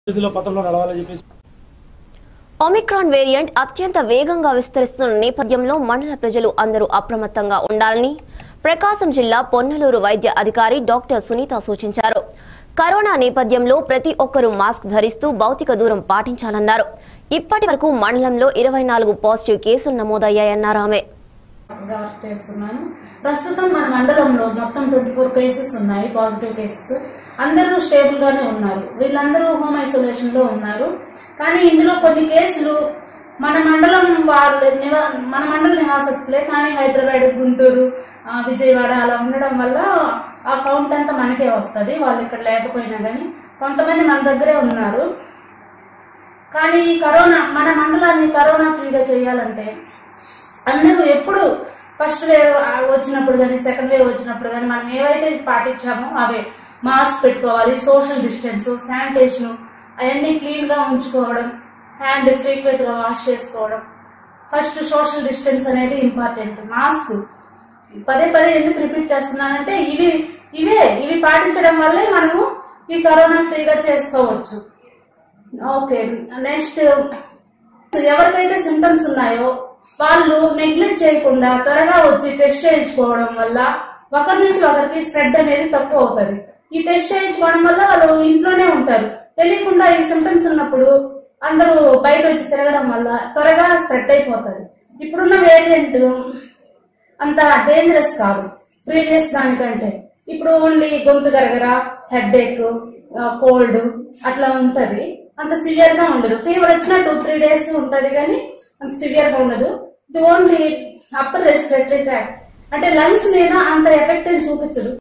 అభివృద్ధిలో పథంలో నడవాలని చెప్పేసి ఒమిక్రాన్ వేరియంట్ అత్యంత వేగంగా విస్తరిస్తున్న నేపథ్యంలో మండల ప్రజలు అందరూ అప్రమత్తంగా ఉండాలని ప్రకాశం జిల్లా పొన్నలూరు వైద్య అధికారి డాక్టర్ సునీత సూచించారు కరోనా నేపథ్యంలో ప్రతి ఒక్కరూ మాస్క్ ధరిస్తూ భౌతిక దూరం పాటించాలన్నారు ఇప్పటి వరకు మండలంలో ఇరవై నాలుగు పాజిటివ్ కేసులు నమోదయ్యాయన్నారు ఆమె గా వర్క్ చేస్తున్నాను ప్రస్తుతం మన మండలంలో మొత్తం ట్వంటీ ఫోర్ కేసెస్ ఉన్నాయి పాజిటివ్ కేసెస్ అందరూ స్టేబుల్ గానే ఉన్నారు వీళ్ళందరూ హోమ్ ఐసోలేషన్ లో ఉన్నారు కానీ ఇందులో కొన్ని కేసులు మన మండలం వాళ్ళ నివా మన మండల నివాసస్తులే కానీ హైదరాబాద్ గుంటూరు ఆ, విజయవాడ అలా ఉండడం వల్ల ఆ కౌంట్ అంతా మనకే వస్తుంది వాళ్ళు ఇక్కడ లేకపోయినా కానీ కొంతమంది మన దగ్గరే ఉన్నారు కానీ ఈ కరోనా మన మండలాన్ని కరోనా ఫ్రీగా చేయాలంటే అందరూ ఎప్పుడు ఫస్ట్ వేవ్ వచ్చినప్పుడు కానీ సెకండ్ వేవ్ వచ్చినప్పుడు కానీ మనం ఏవైతే పాటించామో అవే మాస్క్ పెట్టుకోవాలి సోషల్ డిస్టెన్స్ శానిటేషన్ అవన్నీ క్లీన్ గా ఉంచుకోవడం హ్యాండ్ ఫ్రీక్వెంట్ గా వాష్ చేసుకోవడం ఫస్ట్ సోషల్ డిస్టెన్స్ అనేది ఇంపార్టెంట్ మాస్క్ పదే పదే ఎందుకు రిపీట్ చేస్తున్నానంటే ఇవి ఇవే ఇవి పాటించడం వల్లే మనము ఈ కరోనా ఫ్రీగా చేసుకోవచ్చు ఓకే నెక్స్ట్ ఎవరికైతే సిమ్టమ్స్ ఉన్నాయో వాళ్ళు నెగ్లెక్ట్ చేయకుండా త్వరగా వచ్చి టెస్ట్ చేయించుకోవడం వల్ల ఒకరి నుంచి ఒకరికి స్ప్రెడ్ అనేది తక్కువ అవుతుంది ఈ టెస్ట్ చేయించుకోవడం వల్ల వాళ్ళు ఇంట్లోనే ఉంటారు తెలియకుండా ఈ సిమ్టమ్స్ ఉన్నప్పుడు అందరూ బయట వచ్చి తిరగడం వల్ల త్వరగా స్ప్రెడ్ అయిపోతుంది ఇప్పుడున్న వేరియంట్ అంత డేంజరస్ కాదు ప్రీవియస్ దానికంటే ఇప్పుడు ఓన్లీ గొంతు గరగర హెడ్ ఏక్ కోల్డ్ అట్లా ఉంటది అంత సివియర్ గా ఉండదు ఫీవర్ వచ్చినా టూ త్రీ డేస్ ఉంటది కానీ అంత సివియర్ గా ఉండదు ఇది ఓన్లీ అప్పర్ రెస్పిరేటరీ ట్రాక్ అంటే లంగ్స్ మీద అంత ఎఫెక్ట్ చూపించదు